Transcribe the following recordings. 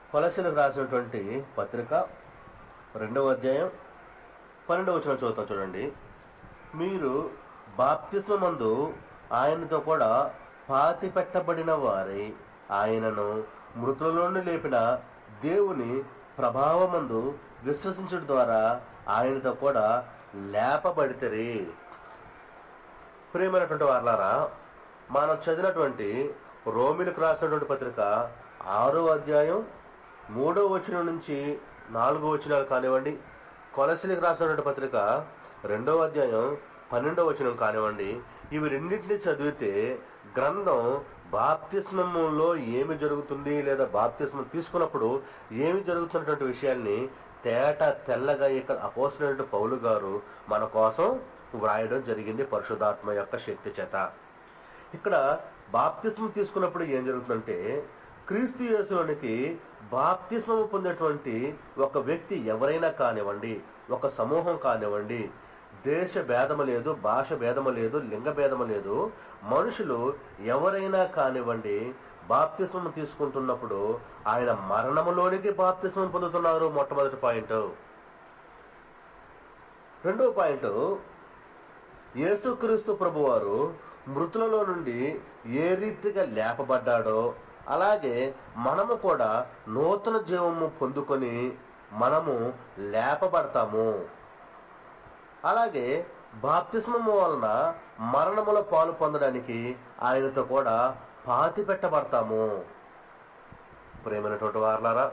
కొలసీలకు రాసినటువంటి పత్రిక రెండవ అధ్యాయం పన్నెండవ వచనం చదువుతాం చూడండి మీరు బాప్తిస్మందు ఆయనతో కూడా పాతి పెట్టబడిన వారై ఆయనను మృతుల నుండి లేపిన దేవుని ప్రభావమందు విశ్వసించడం ద్వారా ఆయనతో కూడా లేపబడితరి ప్రేమైనటువంటి వారలారా మనం చదివినటువంటి రోమిలకు రాసినటువంటి పత్రిక ఆరో అధ్యాయం మూడో వచనం నుంచి నాలుగో వచనాలు కానివ్వండి కొలసిలకు రాసినటువంటి పత్రిక రెండో అధ్యాయం పన్నెండో వచనం కానివ్వండి ఇవి రెండింటిని చదివితే గ్రంథం బాప్తిస్మంలో ఏమి జరుగుతుంది లేదా బాప్తిస్మం తీసుకున్నప్పుడు ఏమి జరుగుతున్నటువంటి విషయాల్ని తేట తెల్లగా ఇక్కడ అపోసినటువంటి పౌలు గారు మన కోసం వ్రాయడం జరిగింది పరిశుధాత్మ యొక్క శక్తి చేత ఇక్కడ బాప్తిస్మం తీసుకున్నప్పుడు ఏం జరుగుతుందంటే క్రీస్తు యేసులోనికి బాప్తిస్మం పొందేటువంటి ఒక వ్యక్తి ఎవరైనా కానివ్వండి ఒక సమూహం కానివ్వండి దేశ భేదము లేదు భాష భేదము లేదు లింగ భేదము లేదు మనుషులు ఎవరైనా కానివ్వండి బాప్తిస్మం తీసుకుంటున్నప్పుడు ఆయన మరణములోనికి బాప్తిస్మం పొందుతున్నారు మొట్టమొదటి పాయింట్ రెండో పాయింట్ యేసుక్రీస్తు ప్రభువారు మృతులలో నుండి ఏ రీతిగా లేపబడ్డాడో అలాగే మనము కూడా నూతన జీవము పొందుకొని మనము లేపబడతాము అలాగే బాప్తిస్మము వలన మరణములో పాలు పొందడానికి ఆయనతో కూడా పాతి పెట్టబడతాము ప్రేమైనటువంటి వారలారా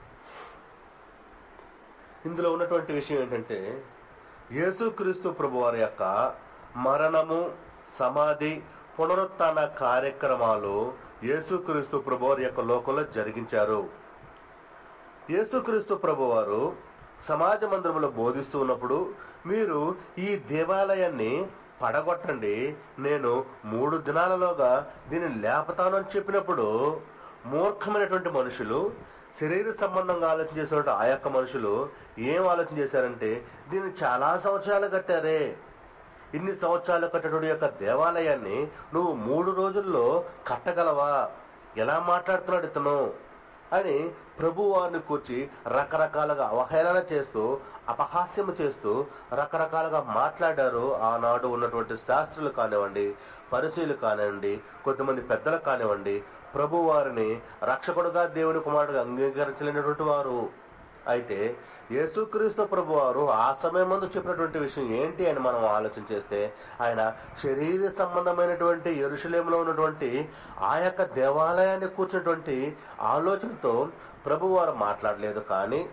ఇందులో ఉన్నటువంటి విషయం ఏంటంటే యేసుక్రీస్తు ప్రభువారి యొక్క మరణము సమాధి పునరుత్థాన కార్యక్రమాలు యేసుక్రీస్తు ప్రభువారి యొక్క లోకంలో జరిగించారు యేసుక్రీస్తు ప్రభువారు సమాజ మందిరంలో బోధిస్తూ ఉన్నప్పుడు మీరు ఈ దేవాలయాన్ని పడగొట్టండి నేను మూడు దినాలలోగా దీన్ని లేపతాను అని చెప్పినప్పుడు మూర్ఖమైనటువంటి మనుషులు శరీర సంబంధంగా ఆలోచన చేసినటువంటి ఆ యొక్క మనుషులు ఏం ఆలోచన చేశారంటే దీన్ని చాలా సంవత్సరాలు కట్టారే ఇన్ని సంవత్సరాలు కట్టడం యొక్క దేవాలయాన్ని నువ్వు మూడు రోజుల్లో కట్టగలవా ఎలా మాట్లాడుతున్నాడు ఇతను అని ప్రభు వారిని కూర్చి రకరకాలుగా అవహేళన చేస్తూ అపహాస్యం చేస్తూ రకరకాలుగా మాట్లాడారు ఆనాడు ఉన్నటువంటి శాస్త్రులు కానివ్వండి పరిశీలు కానివ్వండి కొంతమంది పెద్దలు కానివ్వండి ప్రభు వారిని రక్షకుడుగా దేవుని కుమారుడుగా అంగీకరించలేనటువంటి వారు అయితే యేసుక్రీస్తు ప్రభు వారు ఆ సమయం ముందు చెప్పినటువంటి విషయం ఏంటి అని మనం ఆలోచన చేస్తే ఆయన శరీర సంబంధమైనటువంటి ఎరుషలేములో ఉన్నటువంటి ఆ యొక్క దేవాలయాన్ని కూర్చున్నటువంటి ఆలోచనతో ప్రభు వారు మాట్లాడలేదు కానీ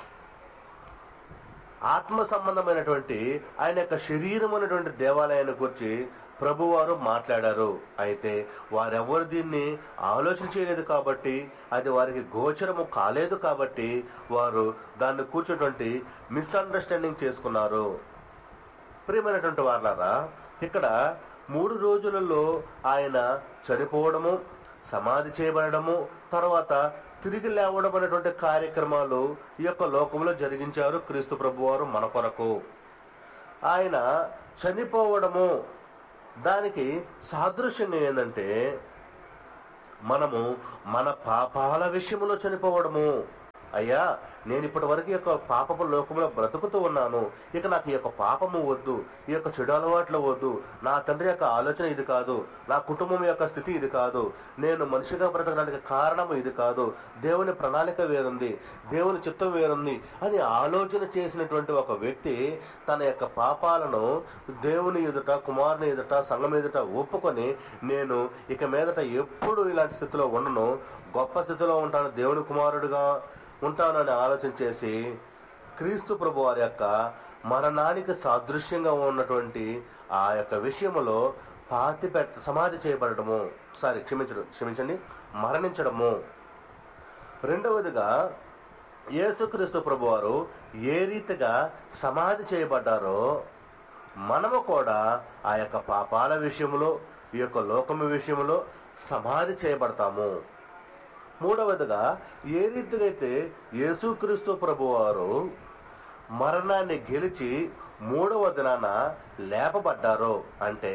ఆత్మ సంబంధమైనటువంటి ఆయన యొక్క శరీరం అనేటువంటి దేవాలయాన్ని గురించి ప్రభువారు మాట్లాడారు అయితే వారెవరు దీన్ని ఆలోచన చేయలేదు కాబట్టి అది వారికి గోచరము కాలేదు కాబట్టి వారు దాన్ని కూర్చున్నటువంటి మిస్అండర్స్టాండింగ్ చేసుకున్నారు ప్రియమైనటువంటి వారులారా ఇక్కడ మూడు రోజులలో ఆయన చనిపోవడము సమాధి చేయబడము తర్వాత తిరిగి లేవడం అనేటువంటి కార్యక్రమాలు ఈ యొక్క లోకంలో జరిగించారు క్రీస్తు ప్రభువారు మన కొరకు ఆయన చనిపోవడము దానికి సాదృశ్యం ఏంటంటే మనము మన పాపాల విషయంలో చనిపోవడము అయ్యా నేను ఇప్పటి వరకు ఈ యొక్క పాపపు లోకంలో బ్రతుకుతూ ఉన్నాను ఇక నాకు ఈ యొక్క పాపము వద్దు ఈ యొక్క చెడు అలవాట్లు వద్దు నా తండ్రి యొక్క ఆలోచన ఇది కాదు నా కుటుంబం యొక్క స్థితి ఇది కాదు నేను మనిషిగా బ్రతకడానికి కారణం ఇది కాదు దేవుని ప్రణాళిక వేరుంది దేవుని చిత్తం వేరుంది అని ఆలోచన చేసినటువంటి ఒక వ్యక్తి తన యొక్క పాపాలను దేవుని ఎదుట కుమారుని ఎదుట సంఘం ఎదుట ఒప్పుకొని నేను ఇక మీదట ఎప్పుడు ఇలాంటి స్థితిలో ఉండను గొప్ప స్థితిలో ఉంటాను దేవుని కుమారుడుగా ఉంటానని ఆలోచన చేసి క్రీస్తు ప్రభు వారి యొక్క మరణానికి సాదృశ్యంగా ఉన్నటువంటి ఆ యొక్క విషయములో పాతి పెట్ట సమాధి చేయబడటము సారీ క్షమించడం క్షమించండి మరణించడము రెండవదిగా యేసుక్రీస్తు ప్రభువారు ఏ రీతిగా సమాధి చేయబడ్డారో మనము కూడా ఆ యొక్క పాపాల విషయంలో ఈ యొక్క లోకము విషయంలో సమాధి చేయబడతాము మూడవదిగా ఏ రీతిగా అయితే యేసుక్రీస్తు ప్రభువారు మరణాన్ని గెలిచి మూడవ దినాన లేపబడ్డారో అంటే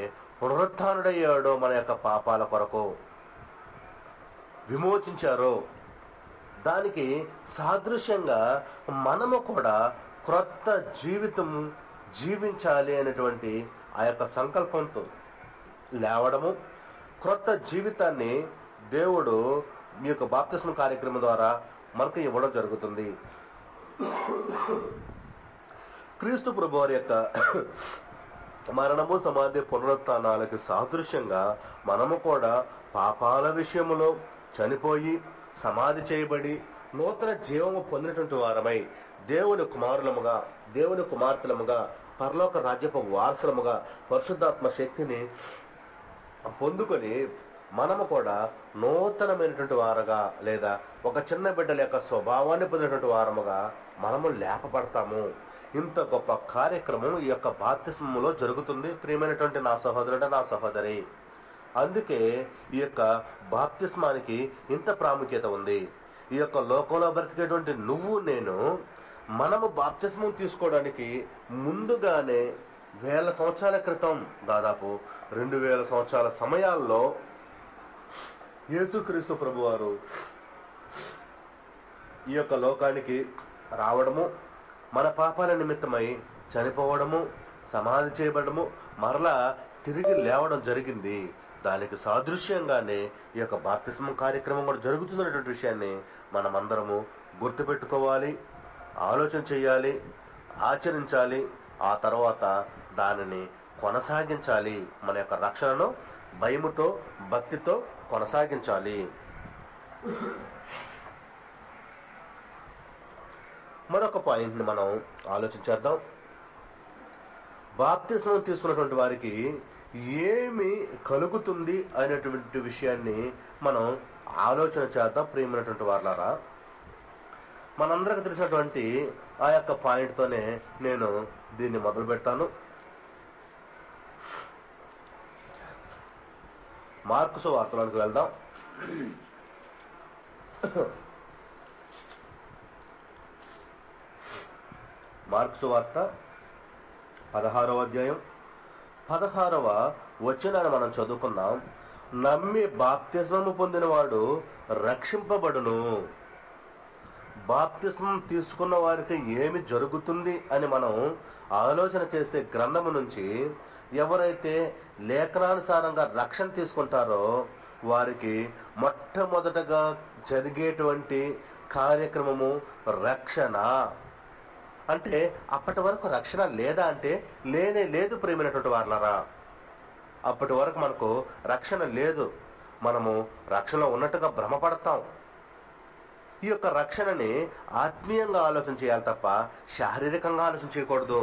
పునరుత్డయ్యాడో మన యొక్క పాపాల కొరకు విమోచించారో దానికి సాదృశ్యంగా మనము కూడా క్రొత్త జీవితం జీవించాలి అనేటువంటి ఆ యొక్క సంకల్పంతో లేవడము క్రొత్త జీవితాన్ని దేవుడు మీ యొక్క బాప్తిస్మ కార్యక్రమం ద్వారా మనకు ఇవ్వడం జరుగుతుంది క్రీస్తు ప్రభు వారి యొక్క మరణము సమాధి పునరుత్నాలకు సాదృశ్యంగా మనము కూడా పాపాల విషయములో చనిపోయి సమాధి చేయబడి నూతన జీవము పొందినటువంటి వారమై దేవుని కుమారులముగా దేవుని కుమార్తెలముగా పరలోక రాజ్యపు వారసులముగా పరిశుద్ధాత్మ శక్తిని పొందుకొని మనము కూడా నూతనమైనటువంటి వారుగా లేదా ఒక చిన్న బిడ్డల యొక్క స్వభావాన్ని పొందినటువంటి వారముగా మనము లేపబడతాము ఇంత గొప్ప కార్యక్రమం ఈ యొక్క బాప్తిస్మములో జరుగుతుంది ప్రియమైనటువంటి నా సహోదరుడు నా సహోదరి అందుకే ఈ యొక్క బాప్తిస్మానికి ఇంత ప్రాముఖ్యత ఉంది ఈ యొక్క లోకంలో బ్రతికేటువంటి నువ్వు నేను మనము బాప్తిస్మం తీసుకోవడానికి ముందుగానే వేల సంవత్సరాల క్రితం దాదాపు రెండు వేల సంవత్సరాల సమయాల్లో యేసుక్రీస్తు ప్రభువారు ఈ యొక్క లోకానికి రావడము మన పాపాల నిమిత్తమై చనిపోవడము సమాధి చేయబడము మరలా తిరిగి లేవడం జరిగింది దానికి సాదృశ్యంగానే ఈ యొక్క బాప్తిస్మం కార్యక్రమం కూడా జరుగుతున్నటువంటి విషయాన్ని మనమందరము గుర్తుపెట్టుకోవాలి ఆలోచన చేయాలి ఆచరించాలి ఆ తర్వాత దానిని కొనసాగించాలి మన యొక్క రక్షణను భయముతో భక్తితో కొనసాగించాలి మరొక పాయింట్ని మనం ఆలోచించేద్దాం బాప్తిస్మం తీసుకున్నటువంటి వారికి ఏమి కలుగుతుంది అనేటువంటి విషయాన్ని మనం ఆలోచన చేద్దాం ప్రియమైనటువంటి వాళ్ళారా మనందరికి తెలిసినటువంటి ఆ యొక్క పాయింట్తోనే నేను దీన్ని మొదలు పెడతాను మార్కుసు వార్తలోనికి వెళ్దాం మార్క్సు వార్త పదహారవ అధ్యాయం పదహారవ వచనాన్ని మనం చదువుకుందాం నమ్మి బాప్తిస్మము పొందినవాడు రక్షింపబడును బాప్తిస్మం తీసుకున్న వారికి ఏమి జరుగుతుంది అని మనం ఆలోచన చేసే గ్రంథము నుంచి ఎవరైతే లేఖనానుసారంగా రక్షణ తీసుకుంటారో వారికి మొట్టమొదటగా జరిగేటువంటి కార్యక్రమము రక్షణ అంటే అప్పటి వరకు రక్షణ లేదా అంటే లేనే లేదు ప్రేమైనటువంటి వారులారా అప్పటి వరకు మనకు రక్షణ లేదు మనము రక్షణలో ఉన్నట్టుగా భ్రమపడతాం ఈ యొక్క రక్షణని ఆత్మీయంగా ఆలోచన చేయాలి తప్ప శారీరకంగా ఆలోచన చేయకూడదు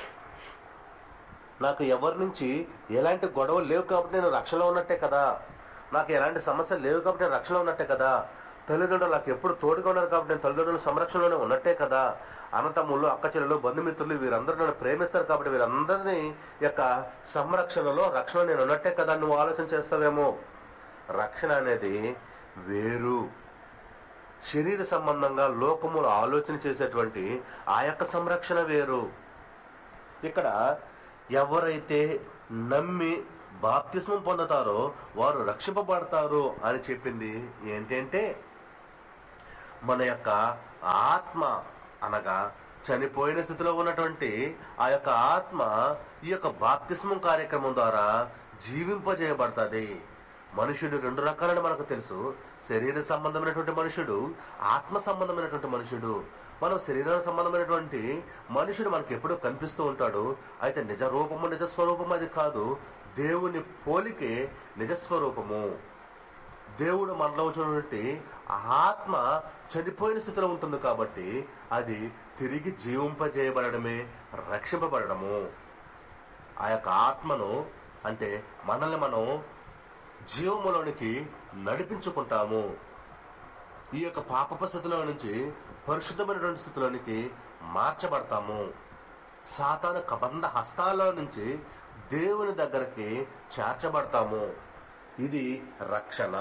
నాకు ఎవరి నుంచి ఎలాంటి గొడవలు లేవు కాబట్టి నేను రక్షణలో ఉన్నట్టే కదా నాకు ఎలాంటి సమస్యలు లేవు కాబట్టి నేను రక్షణలో ఉన్నట్టే కదా తల్లిదండ్రులు నాకు ఎప్పుడు తోడుగా ఉన్నారు కాబట్టి నేను తల్లిదండ్రుల సంరక్షణలోనే ఉన్నట్టే కదా అన్నతమ్ముళ్ళు అక్క చెల్లెలు బంధుమిత్రులు వీరందరూ నన్ను ప్రేమిస్తారు కాబట్టి వీరందరినీ యొక్క సంరక్షణలో రక్షణ నేను ఉన్నట్టే కదా నువ్వు ఆలోచన చేస్తావేమో రక్షణ అనేది వేరు శరీర సంబంధంగా లోకములు ఆలోచన చేసేటువంటి ఆ యొక్క సంరక్షణ వేరు ఇక్కడ ఎవరైతే నమ్మి బాప్తిస్మం పొందుతారో వారు రక్షింపబడతారు అని చెప్పింది ఏంటంటే మన యొక్క ఆత్మ అనగా చనిపోయిన స్థితిలో ఉన్నటువంటి ఆ యొక్క ఆత్మ ఈ యొక్క బాప్తిస్మం కార్యక్రమం ద్వారా జీవింపజేయబడుతుంది మనుషుడు రెండు రకాలని మనకు తెలుసు శరీర సంబంధమైనటువంటి మనుషుడు ఆత్మ సంబంధమైనటువంటి మనుషుడు మనం శరీర సంబంధమైనటువంటి మనుషుడు మనకి ఎప్పుడూ కనిపిస్తూ ఉంటాడు అయితే నిజ రూపము నిజ స్వరూపము అది కాదు దేవుని పోలికే నిజ స్వరూపము దేవుడు మనలో వచ్చినటువంటి ఆత్మ చనిపోయిన స్థితిలో ఉంటుంది కాబట్టి అది తిరిగి జీవింపజేయబడమే రక్షింపబడము ఆ యొక్క ఆత్మను అంటే మనల్ని మనం జీవములోనికి నడిపించుకుంటాము ఈ యొక్క పాపపు స్థితిలో నుంచి పరిశుద్ధమైనటువంటి స్థితిలోనికి మార్చబడతాము సాతాను కబంధ హస్తాల్లో నుంచి దేవుని దగ్గరికి చేర్చబడతాము ఇది రక్షణ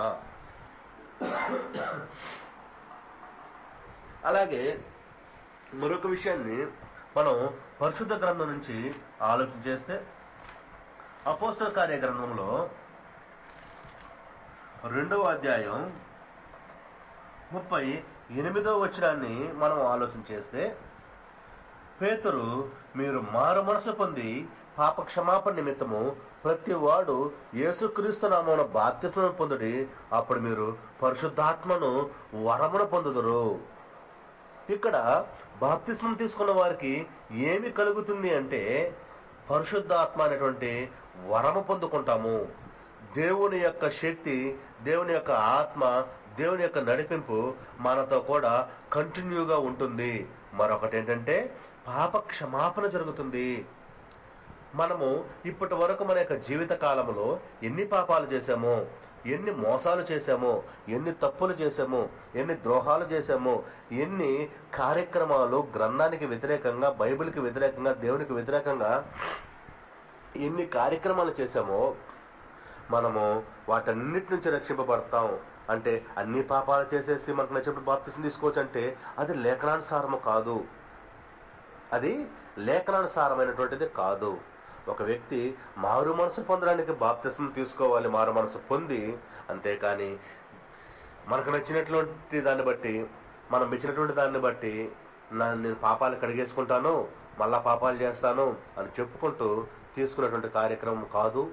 అలాగే మరొక విషయాన్ని మనం పరిశుద్ధ గ్రంథం నుంచి ఆలోచన చేస్తే అపోస్తల కార్య గ్రంథంలో రెండవ అధ్యాయం ముప్పై ఎనిమిదో వచనాన్ని మనం ఆలోచన చేస్తే పేతురు మీరు మారు మనసు పొంది పాప క్షమాపణ నిమిత్తము ప్రతి వాడు యేసుక్రీస్తు నామమున బాధ్యతను పొందుడి అప్పుడు మీరు పరిశుద్ధాత్మను వరమును పొందుదురు ఇక్కడ బాప్తిస్మం తీసుకున్న వారికి ఏమి కలుగుతుంది అంటే పరిశుద్ధాత్మ అనేటువంటి వరము పొందుకుంటాము దేవుని యొక్క శక్తి దేవుని యొక్క ఆత్మ దేవుని యొక్క నడిపింపు మనతో కూడా కంటిన్యూగా ఉంటుంది మరొకటి ఏంటంటే పాప క్షమాపణ జరుగుతుంది మనము ఇప్పటి వరకు మన యొక్క జీవిత కాలంలో ఎన్ని పాపాలు చేశామో ఎన్ని మోసాలు చేశామో ఎన్ని తప్పులు చేశామో ఎన్ని ద్రోహాలు చేశామో ఎన్ని కార్యక్రమాలు గ్రంథానికి వ్యతిరేకంగా బైబిల్కి వ్యతిరేకంగా దేవునికి వ్యతిరేకంగా ఎన్ని కార్యక్రమాలు చేశామో మనము వాటన్నిటి నుంచి రక్షింపబడతాం అంటే అన్ని పాపాలు చేసేసి మనకు నచ్చినప్పుడు బాప్తిసం తీసుకోవచ్చు అంటే అది లేఖనానుసారము కాదు అది లేఖనానుసారమైనటువంటిది కాదు ఒక వ్యక్తి మారు మనసు పొందడానికి బాప్తిసం తీసుకోవాలి మారు మనసు పొంది అంతేకాని మనకు నచ్చినటువంటి దాన్ని బట్టి మనం మెచ్చినటువంటి దాన్ని బట్టి నా నేను పాపాలు కడిగేసుకుంటాను మళ్ళా పాపాలు చేస్తాను అని చెప్పుకుంటూ తీసుకున్నటువంటి కార్యక్రమం కాదు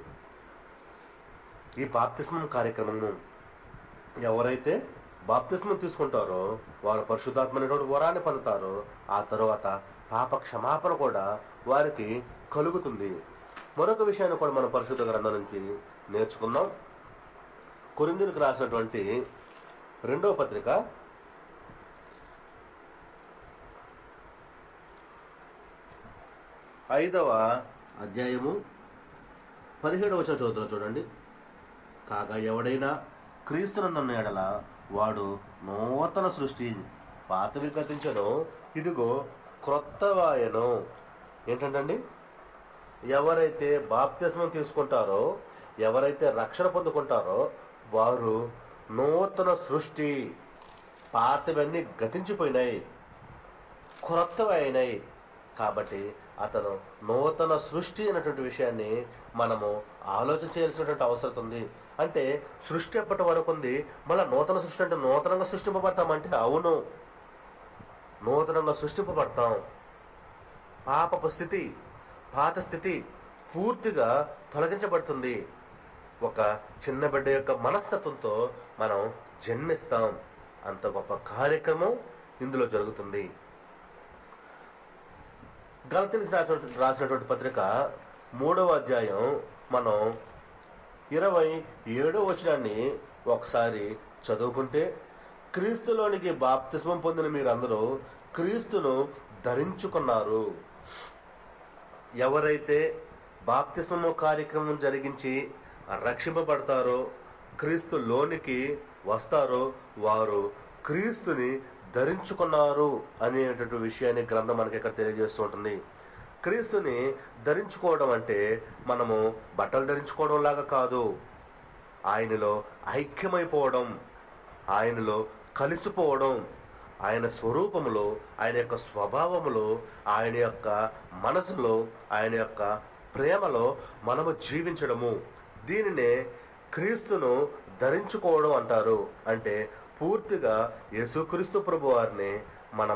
ఈ బాప్తిస్మం కార్యక్రమము ఎవరైతే బాప్తిస్మం తీసుకుంటారో వారు పరిశుద్ధాత్మైనటువంటి వరాన్ని పొందుతారో ఆ తరువాత పాప క్షమాపణ కూడా వారికి కలుగుతుంది మరొక విషయాన్ని కూడా మనం పరిశుద్ధ గ్రంథం నుంచి నేర్చుకుందాం కొరిందులకు రాసినటువంటి రెండవ పత్రిక ఐదవ అధ్యాయము పదిహేడవ వచనం చదువుతున్నా చూడండి కాగా ఎవడైనా క్రీస్తునందున్న ఎడల వాడు నూతన సృష్టి పాతవి గతించను ఇదిగో క్రొత్తవాయను ఏంటంటండి ఎవరైతే బాప్తిస్మం తీసుకుంటారో ఎవరైతే రక్షణ పొందుకుంటారో వారు నూతన సృష్టి పాతవన్నీ గతించిపోయినాయి క్రొత్తవి అయినాయి కాబట్టి అతను నూతన సృష్టి అనేటువంటి విషయాన్ని మనము ఆలోచన చేయాల్సినటువంటి అవసరం ఉంది అంటే సృష్టి ఎప్పటి వరకు ఉంది మళ్ళీ నూతన సృష్టి అంటే నూతనంగా సృష్టింపబడతామంటే అవును నూతనంగా సృష్టింపబడతాం పాపపు స్థితి పాత స్థితి పూర్తిగా తొలగించబడుతుంది ఒక చిన్న బిడ్డ యొక్క మనస్తత్వంతో మనం జన్మిస్తాం అంత గొప్ప కార్యక్రమం ఇందులో జరుగుతుంది గలతీలకు రాసిన రాసినటువంటి పత్రిక మూడవ అధ్యాయం మనం ఇరవై ఏడో వచనాన్ని ఒకసారి చదువుకుంటే క్రీస్తులోనికి బాప్తిస్మం పొందిన మీరందరూ క్రీస్తును ధరించుకున్నారు ఎవరైతే బాప్తిస్మము కార్యక్రమం జరిగించి రక్షింపబడతారో క్రీస్తు లోనికి వస్తారో వారు క్రీస్తుని ధరించుకున్నారు అనేటువంటి విషయాన్ని గ్రంథం మనకి ఇక్కడ తెలియజేస్తూ ఉంటుంది క్రీస్తుని ధరించుకోవడం అంటే మనము బట్టలు ధరించుకోవడం లాగా కాదు ఆయనలో ఐక్యమైపోవడం ఆయనలో కలిసిపోవడం ఆయన స్వరూపములో ఆయన యొక్క స్వభావములో ఆయన యొక్క మనసులో ఆయన యొక్క ప్రేమలో మనము జీవించడము దీనినే క్రీస్తును ధరించుకోవడం అంటారు అంటే పూర్తిగా యేసుక్రీస్తు ప్రభు వారిని